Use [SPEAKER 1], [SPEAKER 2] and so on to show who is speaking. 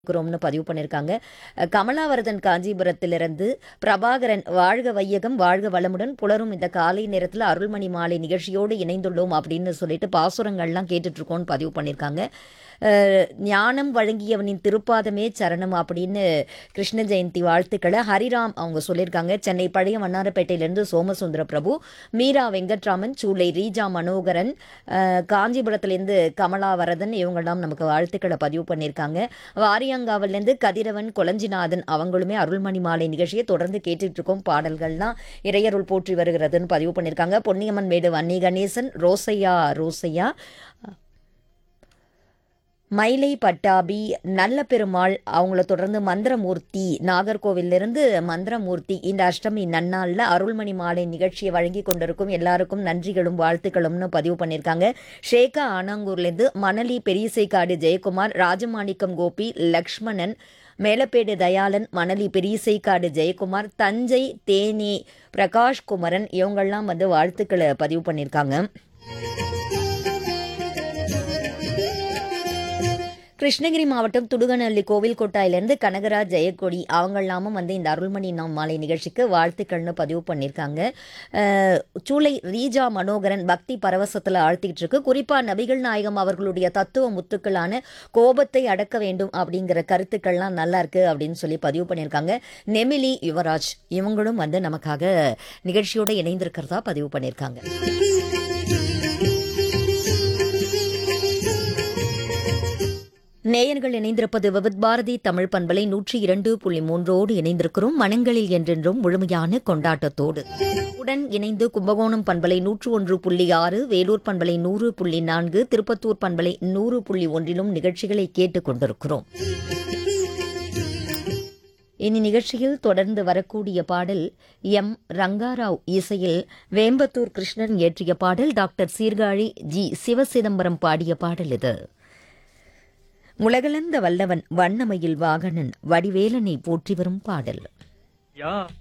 [SPEAKER 1] இருக்கிறோம்னு பதிவு பண்ணியிருக்காங்க அஹ் கமலாவரதன் காஞ்சிபுரத்திலிருந்து பிரபாகரன் வாழ்க வையகம் வாழ்க வளமுடன் புலரும் இந்த காலை நேரத்தில் அருள்மணி மாலை நிகழ்ச்சியோடு இணைந்துள்ளோம் அப்படின்னு சொல்லிட்டு பாசுரங்கள்லாம் கேட்டுட்டு இருக்கோம்னு பதிவு பண்ணியிருக்காங்க அஹ் ஞானம் வழங்கியவனின் திருப்பாதமே சரணம் அப்படின்னு கிருஷ்ண ஜெயந்தி வாழ்த்துக்களை ஹரிராம் அவங்க சொல்லியிருக்காங்க சென்னை பழைய வண்ணாரப்பேட்டையிலேருந்து சோமசுந்தர பிரபு மீரா வெங்கட்ராமன் சூளை ரீஜா மனோகரன் அஹ் காஞ்சிபுரத்துலேருந்து கமலாவரதன் இவங்கெல்லாம் நமக்கு வாழ்த்துக்களை பதிவு பண்ணியிருக்காங்க வாரியங்காவிலேருந்து கதிரவன் கொலஞ்சிநாதன் அவங்களுமே அருள்மணி மாலை நிகழ்ச்சியை தொடர்ந்து கேட்டுட்டு இருக்கோம் பாடல்கள்லாம் இறையருள் போற்றி வருகிறதுன்னு பதிவு பண்ணியிருக்காங்க பொன்னியம்மன் மேடு வன்னி கணேசன் ரோசையா ரோசையா மயிலை பட்டாபி நல்ல பெருமாள் அவங்கள தொடர்ந்து மந்திரமூர்த்தி நாகர்கோவிலிருந்து மந்திரமூர்த்தி இந்த அஷ்டமி நன்னாளில் அருள்மணி மாலை நிகழ்ச்சியை வழங்கி கொண்டிருக்கும் எல்லாருக்கும் நன்றிகளும் வாழ்த்துக்களும்னு பதிவு பண்ணியிருக்காங்க ஷேகா ஆனாங்கூர்லேருந்து மணலி பெரியசைக்காடு ஜெயக்குமார் ராஜமாணிக்கம் கோபி லக்ஷ்மணன் மேலப்பேடு தயாளன் மணலி பெரியசைக்காடு ஜெயக்குமார் தஞ்சை தேனி பிரகாஷ் குமரன் இவங்கெல்லாம் வந்து வாழ்த்துக்களை பதிவு பண்ணியிருக்காங்க கிருஷ்ணகிரி மாவட்டம் துடுகநல்லி கோவில் கொட்டாயிலிருந்து கனகராஜ் ஜெயக்கொடி அவங்களாமும் வந்து இந்த அருள்மணி நாம் மாலை நிகழ்ச்சிக்கு வாழ்த்துக்கள்னு பதிவு பண்ணியிருக்காங்க அஹ், சூளை ரீஜா மனோகரன் பக்தி பரவசத்தில் ஆழ்த்திக்கிட்டு இருக்கு குறிப்பாக நபிகள் நாயகம் அவர்களுடைய தத்துவ முத்துக்களான கோபத்தை அடக்க வேண்டும் அப்படிங்கிற கருத்துக்கள்லாம் நல்லா இருக்கு அப்படின்னு சொல்லி பதிவு பண்ணியிருக்காங்க நெமிலி யுவராஜ் இவங்களும் வந்து நமக்காக நிகழ்ச்சியோடு இணைந்திருக்கிறதா பதிவு பண்ணியிருக்காங்க நேயர்கள் இணைந்திருப்பது விவித் பாரதி தமிழ் பண்பலை நூற்றி இரண்டு புள்ளி மூன்றோடு இணைந்திருக்கிறோம் மனங்களில் என்றென்றும் முழுமையான கொண்டாட்டத்தோடு உடன் இணைந்து கும்பகோணம் பண்பலை நூற்று ஒன்று புள்ளி ஆறு வேலூர் பண்பலை நூறு புள்ளி நான்கு திருப்பத்தூர் பண்பலை நூறு புள்ளி ஒன்றிலும் நிகழ்ச்சிகளை கேட்டுக் கொண்டிருக்கிறோம் இனி நிகழ்ச்சியில் தொடர்ந்து வரக்கூடிய பாடல் எம் ரங்காராவ் இசையில் வேம்பத்தூர் கிருஷ்ணன் இயற்றிய பாடல் டாக்டர் சீர்காழி ஜி சிவசிதம்பரம் பாடிய பாடல் இது உலகளந்த வல்லவன் வண்ணமயில் வாகனன் வடிவேலனை போற்றி வரும் பாடல்
[SPEAKER 2] யா